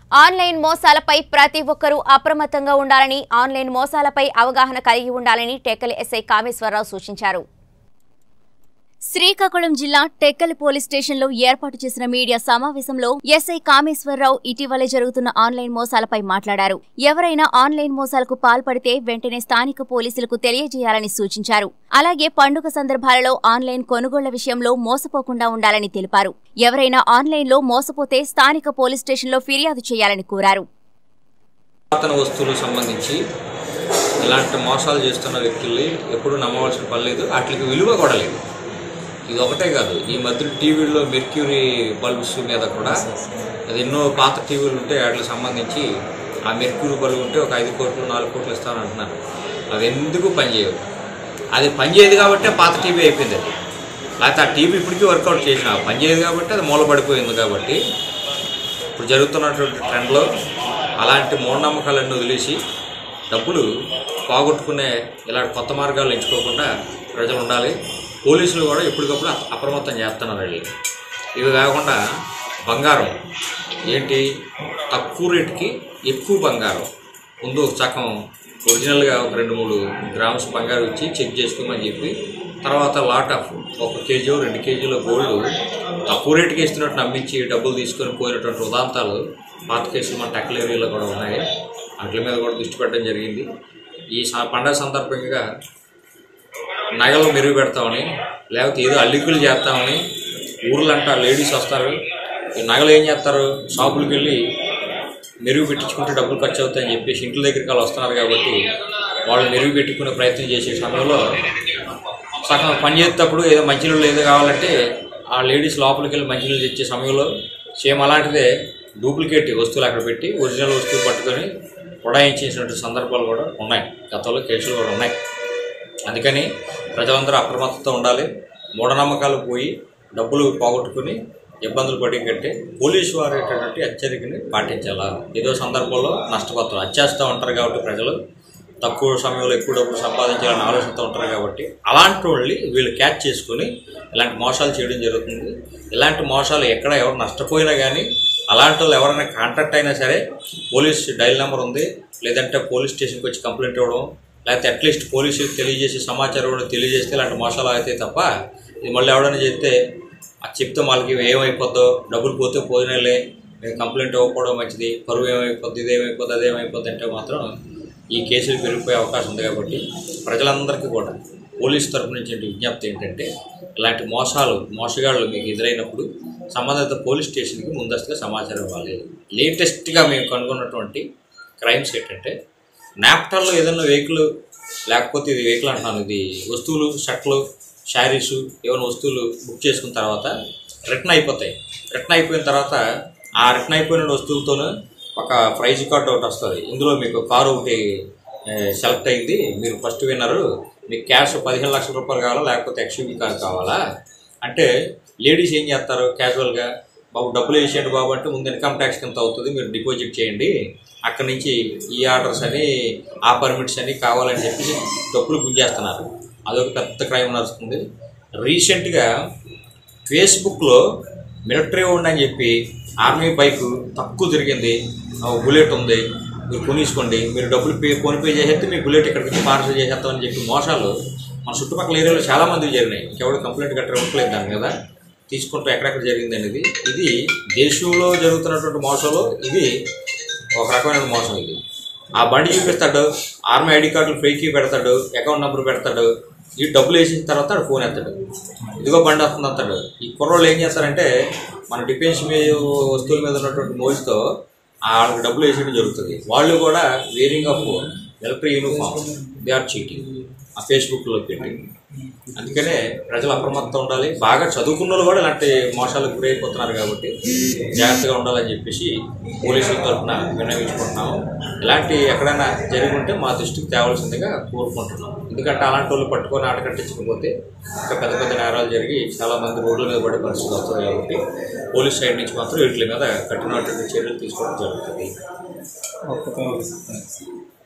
online మోసాలపై ప్రతి ఒక్కరూ అప్రమత్తంగా ఉండాలని ఆన్లైన్ మోసాలపై అవగాహన కలిగి ఉండాలని టెక్కలి ఎస్ఐ కామేశ్వరరావు సూచించారు శ్రీకాకుళం జిల్లా టెక్కలి పోలీస్ స్టేషన్లో ఏర్పాటు చేసిన మీడియా సమావేశంలో ఎస్ఐ కామేశ్వరరావు ఇటీవలే జరుగుతున్న ఆన్లైన్ మోసాలపై మాట్లాడారు ఎవరైనా ఆన్లైన్ మోసాలకు పాల్పడితే వెంటనే స్థానిక పోలీసులకు తెలియజేయాలని సూచించారు అలాగే పండుగ సందర్భాలలో ఆన్లైన్ కొనుగోళ్ల విషయంలో మోసపోకుండా ఉండాలని తెలిపారు ఎవరైనా ఆన్లైన్లో మోసపోతే స్థానిక పోలీస్ స్టేషన్లో ఫిర్యాదు చేయాలని కోరారు పురాతన వస్తువులకు సంబంధించి ఇలాంటి మోసాలు చేస్తున్న వ్యక్తుల్ని ఎప్పుడూ నమ్మవలసిన పని లేదు వాటికి విలువ కూడా లేదు ఇది ఒకటే కాదు ఈ మధ్య టీవీల్లో మెర్క్యూరీ బల్బ్స్ మీద కూడా అది ఎన్నో పాత టీవీలు ఉంటే వాటికి సంబంధించి ఆ మెర్క్యూరీ బల్బ్ ఉంటే ఒక ఐదు కోట్లు నాలుగు కోట్లు ఇస్తామని అంటున్నారు అవి ఎందుకు పనిచేయవు అది పనిచేయదు కాబట్టే పాత టీవీ అయిపోయింది అది లేకపోతే ఆ టీవీ ఇప్పటికీ వర్కౌట్ చేసిన పనిచేయదు కాబట్టి అది మూలపడిపోయింది కాబట్టి ఇప్పుడు జరుగుతున్నటువంటి ట్రెండ్లో అలాంటి మూఢనమ్మకాలన్నీ వదిలేసి డబ్బులు పోగొట్టుకునే ఇలాంటి కొత్త మార్గాలు ఎంచుకోకుండా ప్రజలు ఉండాలి పోలీసులు కూడా ఎప్పటికప్పుడు అప- అప్రమత్తం చేస్తున్నారు వెళ్ళి ఇవి కాకుండా బంగారం ఏంటి తక్కువ రేటుకి ఎక్కువ బంగారం ముందు ఒక సగం ఒరిజినల్గా ఒక రెండు మూడు గ్రామ్స్ బంగారం ఇచ్చి చెక్ చేసుకోమని చెప్పి తర్వాత లాట్ ఆఫ్ ఒక కేజీ రెండు కేజీల గోల్డ్ తక్కువ రేటుకి ఇస్తున్నట్టు నమ్మించి డబ్బులు తీసుకొని పోయినటువంటి ఉదాంతాలు పాత కేసులు మన టెక్కల ఏరియాలో కూడా ఉన్నాయి వాటి మీద కూడా దృష్టి పెట్టడం జరిగింది ఈ స- పండగ సందర్భంగా నగలు మెరుగు పెడతామని లేకపోతే ఏదో అల్లికలు చేస్తామని ఊర్లంటా లేడీస్ వస్తారు ఈ నగలు ఏం చేస్తారు షాపులకు వెళ్ళి మెరుగు పెట్టించుకుంటే డబ్బులు ఖర్చు అవుతాయని చెప్పేసి ఇంట్ల దగ్గరికి వాళ్ళు వస్తున్నారు కాబట్టి వాళ్ళు మెరుగు పెట్టుకునే ప్రయత్నం చేసే సమయంలో సగం పని చేసేటప్పుడు ఏదో మంచినీళ్ళు ఏదో కావాలంటే ఆ లేడీస్ లోపలికి వెళ్ళి మంచినీళ్ళు తెచ్చే సమయంలో సేమ్ అలాంటిదే డూప్లికేట్ వస్తువులు అక్కడ పెట్టి ఒరిజినల్ వస్తువు పట్టుకొని ఉడాయించేసినటువంటి సందర్భాలు కూడా ఉన్నాయి గతంలో కేసులు కూడా ఉన్నాయి అందుకని ప్రజలందరూ అప్రమత్తతో ఉండాలి మూఢనమ్మకాలు పోయి డబ్బులు పోగొట్టుకుని ఇబ్బందులు పడి కంటే పోలీసు వారు ఏంటంటే హెచ్చరికని పాటించాలా ఏదో సందర్భంలో నష్టపోతారు హత్యేస్తూ ఉంటారు కాబట్టి ప్రజలు తక్కువ సమయంలో ఎక్కువ డబ్బులు సంపాదించాలని ఆలోచనతో ఉంటారు కాబట్టి అలాంటి వాళ్ళని వీళ్ళు క్యాచ్ చేసుకుని ఇలాంటి మోసాలు చేయడం జరుగుతుంది ఇలాంటి మోసాలు ఎక్కడ ఎవరు నష్టపోయినా కానీ అలాంటి వాళ్ళు ఎవరైనా కాంటాక్ట్ అయినా సరే పోలీస్ డైల్ నెంబర్ ఉంది లేదంటే పోలీస్ స్టేషన్కి వచ్చి కంప్లైంట్ ఇవ్వడం లేకపోతే అట్లీస్ట్ పోలీసులకు తెలియజేసే సమాచారం కూడా తెలియజేస్తే ఇలాంటి మోసాలు అవుతాయి తప్ప ఇది మళ్ళీ ఎవడైనా చెప్తే అది చెప్తే వాళ్ళకి ఏమైపోద్దో డబ్బులు పోతే పోయినలే మేము కంప్లైంట్ ఇవ్వకపోవడం మంచిది పరువు ఏమైపోద్ది ఇది ఏమైపోద్ది అది ఏమైపోద్ది అంటే మాత్రం ఈ కేసులు పెరిగిపోయే అవకాశం ఉంది కాబట్టి ప్రజలందరికీ కూడా పోలీస్ తరపు నుంచి విజ్ఞప్తి ఏంటంటే ఇలాంటి మోసాలు మోసగాళ్ళు మీకు ఎదురైనప్పుడు సంబంధిత పోలీస్ స్టేషన్కి ముందస్తుగా సమాచారం ఇవ్వాలి లేటెస్ట్గా మేము కనుగొన్నటువంటి క్రైమ్స్ ఏంటంటే నాప్టాల్లో ఏదైనా వెహికల్ లేకపోతే ఇది వెహికల్ అంటున్నాను ఇది వస్తువులు షర్ట్లు శారీస్ ఏమైనా వస్తువులు బుక్ చేసుకున్న తర్వాత రిటర్న్ అయిపోతాయి రిటర్న్ అయిపోయిన తర్వాత ఆ రిటర్న్ అయిపోయిన వస్తువులతోనే ఒక ప్రైజ్ కార్డ్ ఒకటి వస్తుంది ఇందులో మీకు కారు ఒకటి సెలెక్ట్ అయింది మీరు ఫస్ట్ విన్నరు మీకు క్యాష్ పదిహేను లక్షల రూపాయలు కావాలా లేకపోతే ఎక్స్యూవీ కార్ కావాలా అంటే లేడీస్ ఏం చేస్తారు క్యాజువల్గా బాబు డబ్బులు వేసేయండి బాబు అంటే ముందు ఇన్కమ్ ట్యాక్స్ కింద అవుతుంది మీరు డిపాజిట్ చేయండి అక్కడి నుంచి ఈ ఆర్డర్స్ అని ఆ పర్మిట్స్ అని కావాలని చెప్పి డబ్బులు గుంజేస్తున్నారు అదొక పెద్ద క్రైమ్ నడుస్తుంది రీసెంట్గా ఫేస్బుక్లో మిలిటరీ ఉందని చెప్పి ఆర్మీ బైక్ తక్కువ తిరిగింది ఆ బుల్లెట్ ఉంది మీరు కొనిసుకోండి మీరు డబ్బులు పే ఫోన్ పే చేసేస్తే మీ బుల్లెట్ ఇక్కడికి వచ్చి పార్సల్ చేసేస్తామని చెప్పి మోసాలు మన చుట్టుపక్కల ఏరియాలో చాలా మంది జరిగినాయి ఇంకెవడు కంప్లైంట్ గట్రా ఇవ్వట్లేదు దాని మీద తీసుకుంటూ ఎక్కడెక్కడ జరిగింది అనేది ఇది దేశంలో జరుగుతున్నటువంటి మోసాలు ఇది ఒక రకమైన మోసం ఇది ఆ బండి చూపిస్తాడు ఆర్మీ ఐడి కార్డులు ఫేక్ పెడతాడు అకౌంట్ నెంబర్ పెడతాడు ఈ డబ్బులు వేసిన తర్వాత ఆడు ఫోన్ ఎత్తాడు ఇదిగో బండి వస్తుంది అంటాడు ఈ కుర్రోళ్ళు ఏం చేస్తారంటే మన డిఫెన్స్ మీద వస్తువుల మీద ఉన్నటువంటి మోజుతో వాళ్ళకి డబ్బులు వేసేయడం జరుగుతుంది వాళ్ళు కూడా wearing of military uniform they are cheating ఆ ఫేస్బుక్లో పెట్టి అందుకనే ప్రజలు అప్రమత్తం ఉండాలి బాగా చదువుకున్న వాళ్ళు కూడా ఇలాంటి మోసాలకు గురైపోతున్నారు కాబట్టి జాగ్రత్తగా ఉండాలని చెప్పేసి పోలీసుల తరఫున విన్నవించుకుంటున్నాము ఇలాంటి ఎక్కడైనా జరిగి ఉంటే మా దృష్టికి తేవాల్సిందిగా కోరుకుంటున్నాం ఎందుకంటే అలాంటి వాళ్ళు పట్టుకొని ఆట కట్టించకపోతే ఇంకా పెద్ద పెద్ద నేరాలు జరిగి చాలా మంది రోడ్ల మీద పడే పరిస్థితి వస్తుంది కాబట్టి పోలీస్ సైడ్ నుంచి మాత్రం వీటి మీద కఠినటువంటి చర్యలు తీసుకోవడం జరుగుతుంది ఓకే థ్యాంక్ యూ